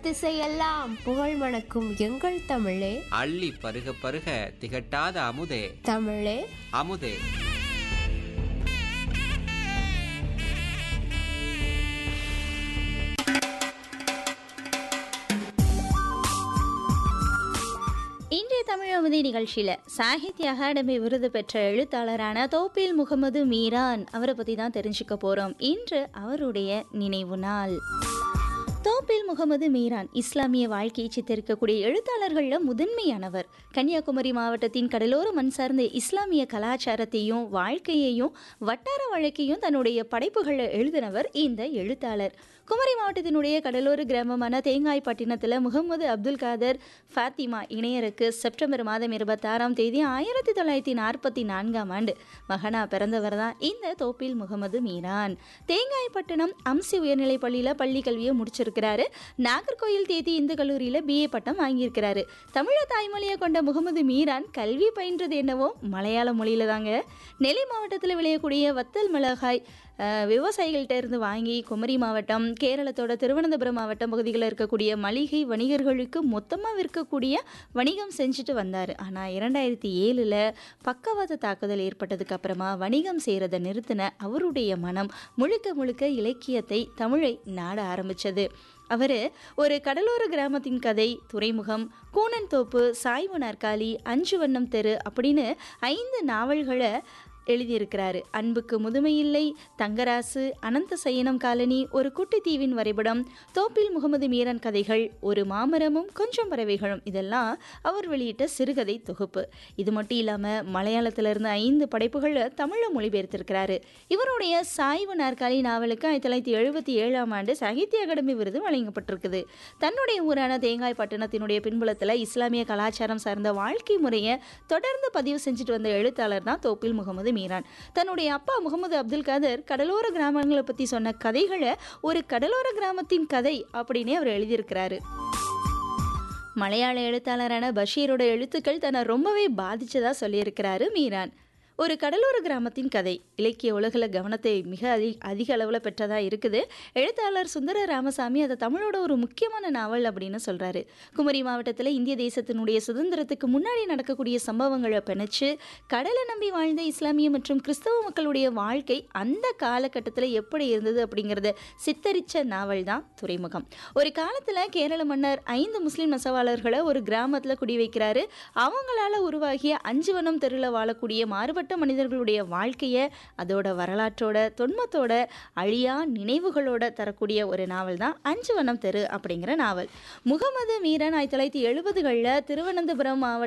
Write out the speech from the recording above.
திசையெல்லாம் புகழ் மணக்கும் எங்கள் தமிழே அள்ளி பருக பருக திகட்டாத அமுதே தமிழே அமுதே இன்றைய தமிழ் அமுதி நிகழ்ச்சியில் சாகித்ய அகாடமி விருது பெற்ற எழுத்தாளரான தோப்பில் முகமது மீரான் அவரை பற்றி தான் தெரிஞ்சுக்க போகிறோம் இன்று அவருடைய நினைவு நாள் தோப்பில் முகமது மீரான் இஸ்லாமிய வாழ்க்கையை சித்தரிக்கக்கூடிய எழுத்தாளர்களில் முதன்மையானவர் கன்னியாகுமரி மாவட்டத்தின் கடலோர மண் சார்ந்த இஸ்லாமிய கலாச்சாரத்தையும் வாழ்க்கையையும் வட்டார வழக்கையும் தன்னுடைய படைப்புகளை எழுதினவர் இந்த எழுத்தாளர் குமரி மாவட்டத்தினுடைய கடலோர கிராமமான தேங்காய்பட்டினத்தில் முகமது அப்துல் காதர் ஃபாத்திமா இணையருக்கு செப்டம்பர் மாதம் இருபத்தாறாம் தேதி ஆயிரத்தி தொள்ளாயிரத்தி நாற்பத்தி நான்காம் ஆண்டு மகனா பிறந்தவர் தான் இந்த தோப்பில் முகமது மீரான் தேங்காய்பட்டினம் அம்சி உயர்நிலைப் பள்ளியில் பள்ளி கல்வியை முடிச்சிருக்கிறாரு நாகர்கோயில் தேதி இந்து கல்லூரியில் பிஏ பட்டம் வாங்கியிருக்கிறாரு தமிழ தாய்மொழியை கொண்ட முகமது மீரான் கல்வி பயின்றது என்னவோ மலையாள மொழியில தாங்க நெல்லை மாவட்டத்தில் விளையக்கூடிய வத்தல் மிளகாய் அஹ், விவசாயிகள்கிட்ட இருந்து வாங்கி குமரி மாவட்டம் கேரளத்தோட திருவனந்தபுரம் மாவட்டம் பகுதிகளில் இருக்கக்கூடிய மளிகை வணிகர்களுக்கு மொத்தமாக விற்கக்கூடிய வணிகம் செஞ்சுட்டு வந்தார் ஆனால் இரண்டாயிரத்தி ஏழில் பக்கவாத தாக்குதல் ஏற்பட்டதுக்கு அப்புறமா வணிகம் செய்கிறத நிறுத்தின அவருடைய மனம் முழுக்க முழுக்க இலக்கியத்தை தமிழை நாட ஆரம்பிச்சது அவர் ஒரு கடலோர கிராமத்தின் கதை துறைமுகம் கூனன்தோப்பு சாய்வு நாற்காலி அஞ்சு வண்ணம் தெரு அப்படின்னு ஐந்து நாவல்களை எழுதியிருக்கிறாரு அன்புக்கு முதுமையில்லை தங்கராசு அனந்த சயனம் காலனி ஒரு குட்டி தீவின் வரைபடம் தோப்பில் முகமது மீரன் கதைகள் ஒரு மாமரமும் கொஞ்சம் பறவைகளும் இதெல்லாம் அவர் வெளியிட்ட சிறுகதை தொகுப்பு இது மட்டும் இல்லாமல் மலையாளத்துல இருந்து ஐந்து படைப்புகளை தமிழில் மொழிபெயர்த்திருக்கிறாரு இவருடைய சாய்வு நாற்காலி நாவலுக்கு ஆயிரத்தி தொள்ளாயிரத்தி எழுபத்தி ஏழாம் ஆண்டு சாகித்ய அகாடமி விருது வழங்கப்பட்டிருக்குது தன்னுடைய ஊரான தேங்காய் பட்டணத்தினுடைய பின்புலத்தில் இஸ்லாமிய கலாச்சாரம் சார்ந்த வாழ்க்கை முறையை தொடர்ந்து பதிவு செஞ்சுட்டு வந்த எழுத்தாளர் தான் தோப்பில் முகமது மீரான் தன்னுடைய அப்பா முகமது அப்துல் காதர் கடலோர கிராமங்களை பற்றி சொன்ன கதைகளை ஒரு கடலோர கிராமத்தின் கதை அப்படின்னே அவர் எழுதியிருக்கிறாரு மலையாள எழுத்தாளரான பஷீரோட எழுத்துக்கள் தன்னை ரொம்பவே பாதிச்சதா சொல்லியிருக்கிறாரு மீரான் ஒரு கடலோர கிராமத்தின் கதை இலக்கிய உலகில் கவனத்தை மிக அதி அதிக அளவில் பெற்றதாக இருக்குது எழுத்தாளர் சுந்தர ராமசாமி அதை தமிழோட ஒரு முக்கியமான நாவல் அப்படின்னு சொல்கிறாரு குமரி மாவட்டத்தில் இந்திய தேசத்தினுடைய சுதந்திரத்துக்கு முன்னாடி நடக்கக்கூடிய சம்பவங்களை பிணைச்சு கடலை நம்பி வாழ்ந்த இஸ்லாமிய மற்றும் கிறிஸ்தவ மக்களுடைய வாழ்க்கை அந்த காலகட்டத்தில் எப்படி இருந்தது அப்படிங்கிறத சித்தரித்த நாவல் தான் துறைமுகம் ஒரு காலத்தில் கேரள மன்னர் ஐந்து முஸ்லீம் நெசவாளர்களை ஒரு கிராமத்தில் குடி வைக்கிறாரு அவங்களால உருவாகிய அஞ்சுவனம் தெருவில் வாழக்கூடிய மாறுபட்ட மனிதர்களுடைய வாழ்க்கையை அதோட வரலாற்றோட தொன்மத்தோட அழியா நினைவுகளோட தரக்கூடிய ஒரு நாவல் தான் அஞ்சுவனம் தெரு அப்படிங்கிற நாவல் முகமது மீரன் ஆயிரத்தி தொள்ளாயிரத்தி எழுபதுகளில் திருவனந்தபுரம் மாவட்ட